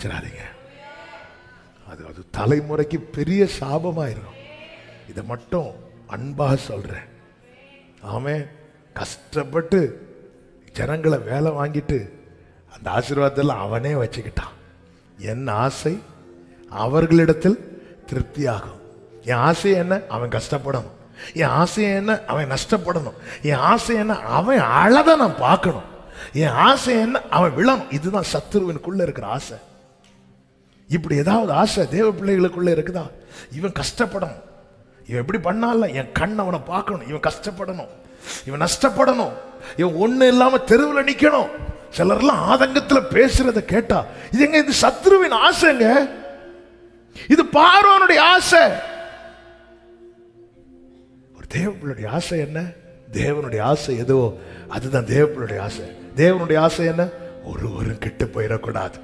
வச்சிடாதீங்க அது அது தலைமுறைக்கு பெரிய சாபமாயிருக்கும் இதை மட்டும் அன்பாக சொல்றேன் ஆமே கஷ்டப்பட்டு ஜனங்களை வேலை வாங்கிட்டு அந்த ஆசீர்வாதத்தில் அவனே வச்சுக்கிட்டான் என் ஆசை அவர்களிடத்தில் திருப்தியாகும் என் ஆசை என்ன அவன் கஷ்டப்படணும் என் ஆசை என்ன அவன் நஷ்டப்படணும் என் ஆசை என்ன அவன் அழத நான் பார்க்கணும் என் ஆசை என்ன அவன் விழணும் இதுதான் சத்துருவினுக்குள்ள இருக்கிற ஆசை இப்படி ஏதாவது ஆசை தேவ பிள்ளைகளுக்குள்ள இருக்குதா இவன் கஷ்டப்படணும் இவன் எப்படி பண்ணால என் கண் அவனை பார்க்கணும் இவன் கஷ்டப்படணும் இவன் நஷ்டப்படணும் இவன் ஒண்ணு இல்லாம தெருவில் நிக்கணும் சிலர்லாம் ஆதங்கத்துல பேசுறத கேட்டா இது எங்க இது சத்ருவின் ஆசைங்க இது பார்வனுடைய ஆசை ஒரு தேவனுடைய ஆசை என்ன தேவனுடைய ஆசை எதுவோ அதுதான் தேவனுடைய ஆசை தேவனுடைய ஆசை என்ன ஒருவரும் கெட்டு போயிடக்கூடாது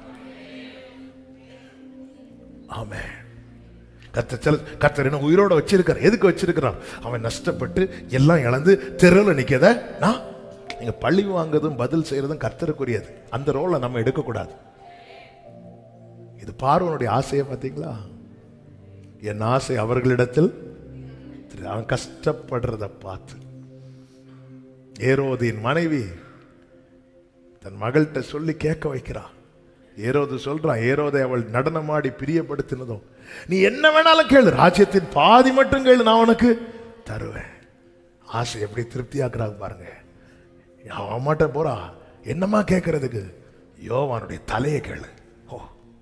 ஆமே கத்த சில கத்தர் என்ன உயிரோட வச்சிருக்கார் எதுக்கு வச்சிருக்கிறான் அவன் நஷ்டப்பட்டு எல்லாம் இழந்து தெருவில் நிற்கத நான் நீங்க பழி வாங்குறதும் பதில் செய்யறதும் கர்த்தருக்குரியது அந்த ரோலை நம்ம எடுக்கக்கூடாது இது பார்வனுடைய ஆசையை பார்த்தீங்களா என் ஆசை அவர்களிடத்தில் திரு- அவன் கஷ்டப்படுறத பார்த்து ஏரோதின் மனைவி தன் மகள்கிட்ட சொல்லி கேட்க வைக்கிறான் ஏரோது சொல்றான் ஏரோதை அவள் நடனமாடி பிரியப்படுத்தினதும் நீ என்ன வேணாலும் கேளு ராஜ்யத்தின் பாதி மட்டும் கேளு நான் உனக்கு தருவேன் ஆசை எப்படி திருப்தியாக்குறாங்க பாருங்க அவன் அம்மாட்ட போறா என்னம்மா கேட்கறதுக்கு யோவானுடைய தலையை கேளு ஓ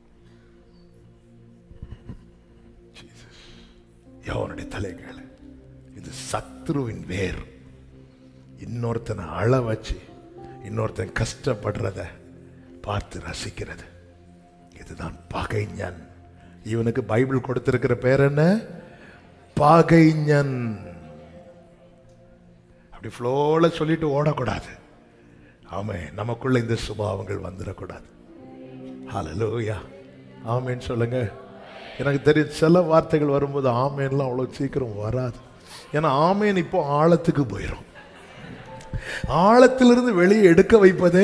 Jesus. யோவானுடைய தலையை கேளு இது சத்ருவின் வேர் இன்னொருத்தனை அழ வச்சு இன்னொருத்தன் கஷ்டப்படுறத பார்த்து ரசிக்கிறது இதுதான் பகைஞன் இவனுக்கு பைபிள் கொடுத்திருக்கிற பேர் என்ன பகைஞன் அப்படி ஃப்ளோல சொல்லிட்டு ஓடக்கூடாது ஆமே நமக்குள்ள இந்த சுபாவங்கள் வந்துடக்கூடாது ஹalleluya ஆமேன்னு சொல்லுங்க எனக்கு தெரியும் சில வார்த்தைகள் வரும்போது ஆமேன்லாம் அவ்வளோ சீக்கிரம் வராது ஏன்னா ஆமேன் இப்போ ஆழத்துக்கு போயிடும் ஆழத்திலிருந்து வெளியே எடுக்க வைப்பதே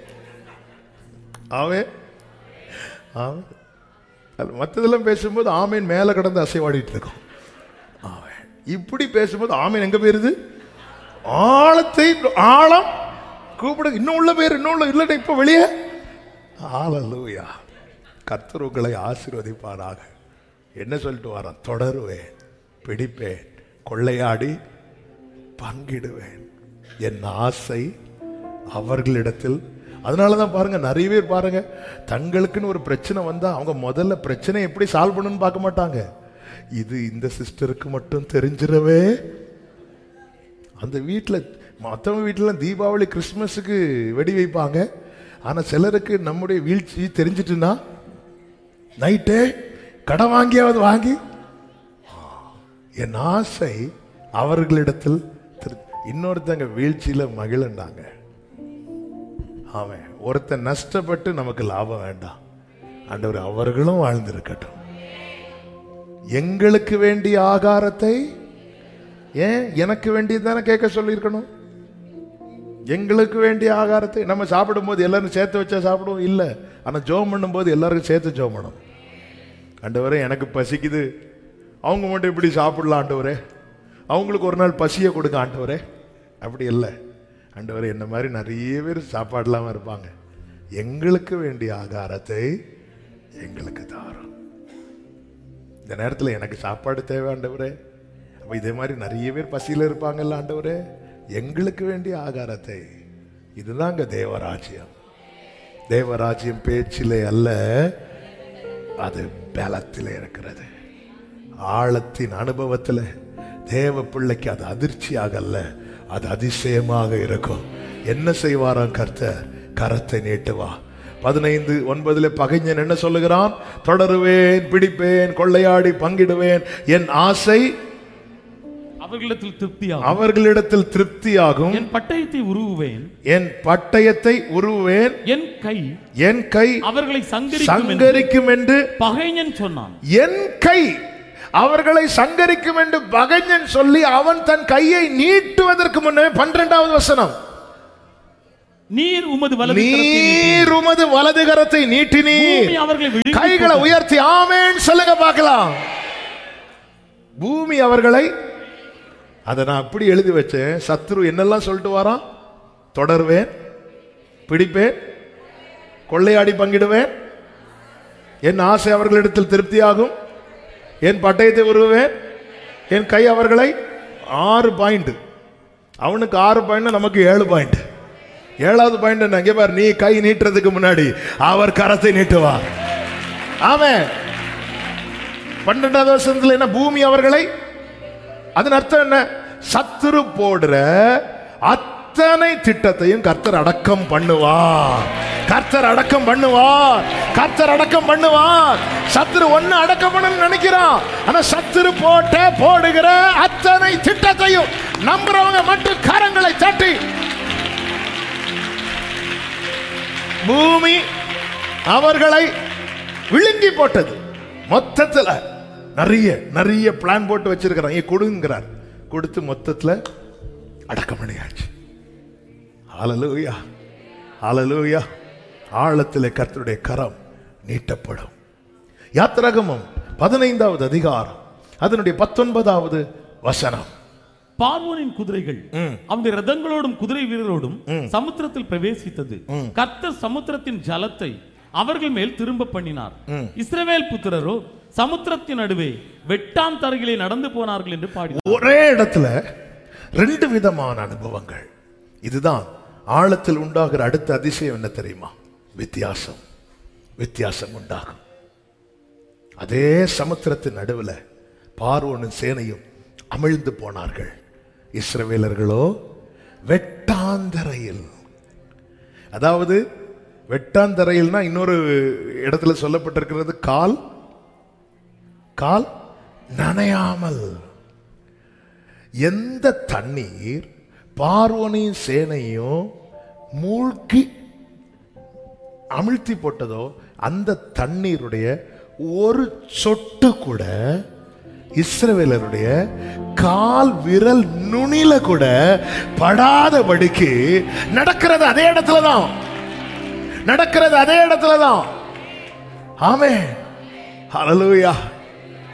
ஆமென் ஆமென் அது மற்றதெல்லாம் பேசும்போது ஆமீன் மேலே கடந்து அசைவாடிட்டு இருக்கும் ஆமென். இப்படி பேசும்போது ஆமீன் எங்க போயிருது ஆழத்தை ஆழம் கூப்பிடு இன்னும் உள்ள பேர் இன்னும் உள்ள இல்லைன்னா இப்போ வெளியே ஆலலூயா கர்த்தர் உங்களை ஆசீர்வதிப்பாராக என்ன சொல்லிட்டு வரான் தொடருவேன் பிடிப்பேன் கொள்ளையாடி பங்கிடுவேன் என் ஆசை அவர்களிடத்தில் அதனால தான் பாருங்க நிறைய பேர் பாருங்க தங்களுக்குன்னு ஒரு பிரச்சனை வந்தா அவங்க முதல்ல பிரச்சனை எப்படி சால்வ் பண்ணணும்னு பார்க்க மாட்டாங்க இது இந்த சிஸ்டருக்கு மட்டும் தெரிஞ்சிடவே அந்த வீட்டில் மற்றவங்க வீட்டில் தீபாவளி கிறிஸ்மஸுக்கு வெடி வைப்பாங்க ஆனால் சிலருக்கு நம்முடைய வீழ்ச்சி தெரிஞ்சிட்டுன்னா நைட்டே கடை வாங்கியாவது வாங்கி என் ஆசை அவர்களிடத்தில் திரு- இன்னொருத்தங்க வீழ்ச்சியில மகிழண்டாங்க அவன் ஒருத்தன் நஷ்டப்பட்டு நமக்கு லாபம் வேண்டாம் ஆண்டவர் அவர்களும் வாழ்ந்திருக்கட்டும் எங்களுக்கு வேண்டிய ஆகாரத்தை ஏன் எனக்கு வேண்டியது தானே கேட்க சொல்லியிருக்கணும் எங்களுக்கு வேண்டிய ஆகாரத்தை நம்ம சாப்பிடும்போது எல்லாரும் சேர்த்து வச்சா சாப்பிடுவோம் இல்லை ஆனால் ஜோம் பண்ணும்போது எல்லாருக்கும் சேர்த்து ஜோம் பண்ணணும் ஆண்டவரே எனக்கு பசிக்குது அவங்க மட்டும் இப்படி சாப்பிடலாம் ஆண்டவரே அவங்களுக்கு ஒரு நாள் பசியை கொடுங்க ஆண்டவரே அப்படி இல்லை ஆண்டவரே என்ன மாதிரி நிறைய பேர் சாப்பாடு இல்லாம இருப்பாங்க எங்களுக்கு வேண்டிய ஆகாரத்தை எங்களுக்கு தாரும் இந்த நேரத்தில் எனக்கு சாப்பாடு தேவை ஆண்டவரே அப்போ இதே மாதிரி நிறைய பேர் பசியில் இருப்பாங்கல்ல ஆண்டவரே எங்களுக்கு வேண்டிய ஆகாரத்தை இதுதாங்க தேவராஜ்யம் தேவராஜ்யம் பேச்சிலே அல்ல அது பலத்தில் இருக்கிறது ஆழத்தின் அனுபவத்தில் தேவ பிள்ளைக்கு அது அதிர்ச்சியாக அல்ல அது அதிசயமாக இருக்கும் என்ன செய்வாராம் கர்த்தர் கரத்தை நீட்டுவா பதினைந்து ஒன்பதுல பகைஞன் என்ன சொல்லுகிறான் தொடருவேன் பிடிப்பேன் கொள்ளையாடி பங்கிடுவேன் என் ஆசை அவர்களிடத்தில் திருப்தியாகும் அவர்களிடத்தில் திருப்தியாகும் என் பட்டயத்தை உருவுவேன் என் பட்டயத்தை உருவேன் என் கை என் கை அவர்களை சங்கரிக்கும் என்று சங்கரிக்கும் என்று பகைஞன் சொன்னான் என் கை அவர்களை சங்கரிக்கும் என்று பகைஞன் சொல்லி அவன் தன் கையை நீட்டுவதற்கு முன்னே பன்னிரெண்டாவது வசனம் நீர் உமது வலது கரத்தை நீட்டி நீர் உமது வலது கரத்தை நீட்டினீர் பூமி அவர்களை விழுங்கி கைகளை போட்டது. உயர்த்தி ஆமென் சொல்லுங்க பார்க்கலாம் பூமி அவர்களை அதை நான் அப்படி எழுதி வச்சேன் சத்ரு என்னெல்லாம் சொல்லிட்டு வரான் தொடருவேன் பிடிப்பேன் கொள்ளையாடி பங்கிடுவேன் என் ஆசை அவர்களிடத்தில் திருப்தியாகும் என் பட்டயத்தை உருவேன் என் கை அவர்களை ஆறு பாயிண்ட் அவனுக்கு ஆறு பாயிண்ட் நமக்கு ஏழு பாயிண்ட் ஏழாவது பாயிண்ட் என்ன இங்கே பாரு நீ கை நீட்டுறதுக்கு முன்னாடி அவர் கரத்தை நீட்டுவார் ஆமென் பன்னெண்டாவது வருஷத்துல என்ன பூமி அவர்களை அதன் அர்த்தம் என்ன சத்துரு போடுற அத்தனை திட்டத்தையும் கர்த்தர் அடக்கம் பண்ணுவார் கர்த்தர் அடக்கம் பண்ணுவார் கர்த்தர் அடக்கம் பண்ணுவார் சத்துரு ஒண்ணு அடக்கம் பண்ணணும்னு நினைக்கிறான் ஆனா சத்துரு போட்ட போடுகிற அத்தனை திட்டத்தையும் நம்புறவங்க மட்டும் கரங்களை தட்டி பூமி அவர்களை விழுங்கி போட்டது மொத்தத்துல நிறைய நிறைய பிளான் போட்டு வச்சிருக்கிறான் ஏன் கொடுங்கிறார் கொடுத்து மொத்தத்துல அடக்கம் பண்ணியாச்சு ஹalleluya ஹalleluya ஆழத்திலே கர்த்தருடைய கரம் நீட்டப்படும் யாத்திராகமம் பதினைந்தாவது அதிகாரம் அதனுடைய பத்தொன்பதாவது வசனம் பார்வோனின் குதிரைகள் அவனுடைய ரதங்களோடும் குதிரை வீரரோடும் சமுத்திரத்தில் பிரவேசித்தது கர்த்தர் சமுத்திரத்தின் ஜலத்தை அவர்கள் மேல் திரும்ப பண்ணினார் இஸ்ரவேல் புத்திரரோ சமுத்திரத்தின் நடுவே வெட்டாம் தரையிலே நடந்து போனார்கள் என்று பாடி ஒரே இடத்துல ரெண்டு விதமான அனுபவங்கள் இதுதான் ஆழத்தில் உண்டாகிற அடுத்த அதிசயம் என்ன தெரியுமா வித்தியாசம் வித்தியாசம் உண்டாகும் அதே சமுத்திரத்தின் நடுவில் பார்வோனும் சேனையும் அமிழ்ந்து போனார்கள் இஸ்ரவேலர்களோ வெட்டாந்தரையில் அதாவது வெட்டாந்தரையில்னா இன்னொரு இடத்துல சொல்லப்பட்டிருக்கிறது கால் கால் நனையாமல் எந்த தண்ணீர் பார்வனையும் சேனையும் மூழ்கி அமிழ்த்தி போட்டதோ அந்த தண்ணீருடைய ஒரு சொட்டு கூட இஸ்ரவேலருடைய கால் விரல் நுனில கூட படாதபடிக்கு நடக்கிறது அதே இடத்துல தான் நடக்கிறது அதே இடத்துல தான் ஆமே ஹalleluya